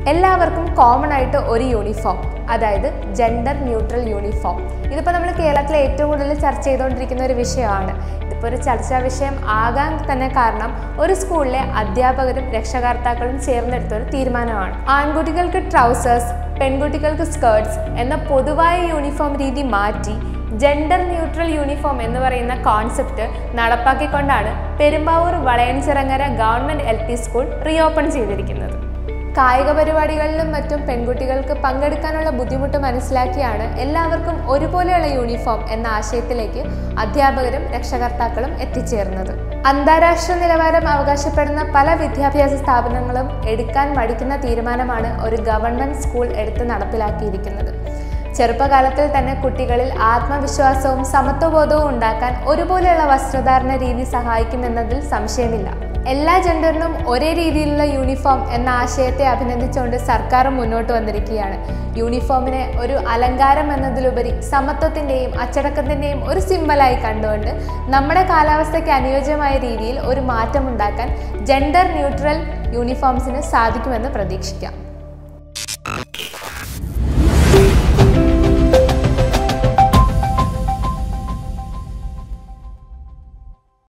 എല്ലാവർക്കും കോമൺ ആയിട്ട് ഒരു യൂണിഫോം അതായത് ജെൻഡർ ന്യൂട്രൽ യൂണിഫോം ഇതിപ്പോൾ നമ്മൾ കേരളത്തിൽ ഏറ്റവും കൂടുതൽ ചർച്ച ചെയ്തുകൊണ്ടിരിക്കുന്ന ഒരു വിഷയമാണ് ഇതിപ്പോൾ ഒരു ചർച്ചാ വിഷയം ആകാൻ തന്നെ കാരണം ഒരു സ്കൂളിലെ അധ്യാപകരും രക്ഷകർത്താക്കളും ചേർന്നെടുത്ത ഒരു തീരുമാനമാണ് ആൺകുട്ടികൾക്ക് ട്രൗസേഴ്സ് പെൺകുട്ടികൾക്ക് സ്കേർട്സ് എന്ന പൊതുവായ യൂണിഫോം രീതി മാറ്റി ജെൻഡർ ന്യൂട്രൽ യൂണിഫോം എന്ന് പറയുന്ന കോൺസെപ്റ്റ് നടപ്പാക്കിക്കൊണ്ടാണ് Perumbavoor Valayanchirangara government L P school reopen ചെയ്തിരിക്കുന്നത് കായിക പരിപാടികളിലും മറ്റും പെൺകുട്ടികൾക്ക് പങ്കെടുക്കാനുള്ള ബുദ്ധിമുട്ട് മനസ്സിലാക്കിയാണ് എല്ലാവർക്കും ഒരുപോലെയുള്ള യൂണിഫോം എന്ന ആശയത്തിലേക്ക് അധ്യാപകരും രക്ഷകർത്താക്കളും എത്തിച്ചേർന്നത് അന്താരാഷ്ട്ര നിലവാരം അവകാശപ്പെടുന്ന പല വിദ്യാഭ്യാസ സ്ഥാപനങ്ങളും എടുക്കാൻ മടിക്കുന്ന തീരുമാനമാണ് ഒരു ഗവൺമെൻറ് സ്കൂൾ എടുത്ത് നടപ്പിലാക്കിയിരിക്കുന്നത് ചെറുപ്പകാലത്തിൽ തന്നെ കുട്ടികളിൽ ആത്മവിശ്വാസവും സമത്വബോധവും ഉണ്ടാക്കാൻ ഒരുപോലെയുള്ള വസ്ത്രധാരണ രീതി സഹായിക്കുമെന്നതിൽ സംശയമില്ല എല്ലാ ജെൻഡറിനും ഒരേ രീതിയിലുള്ള യൂണിഫോം എന്ന ആശയത്തെ അഭിനന്ദിച്ചുകൊണ്ട് സർക്കാർ മുന്നോട്ട് വന്നിരിക്കുകയാണ് യൂണിഫോമിനെ ഒരു അലങ്കാരം എന്നതിലുപരി സമത്വത്തിൻ്റെയും അച്ചടക്കത്തിൻ്റെയും ഒരു സിമ്പലായി കണ്ടുകൊണ്ട് നമ്മുടെ കാലാവസ്ഥയ്ക്ക് അനുയോജ്യമായ രീതിയിൽ ഒരു മാറ്റമുണ്ടാക്കാൻ ജെൻഡർ ന്യൂട്രൽ യൂണിഫോംസിന് സാധിക്കുമെന്ന് പ്രതീക്ഷിക്കാം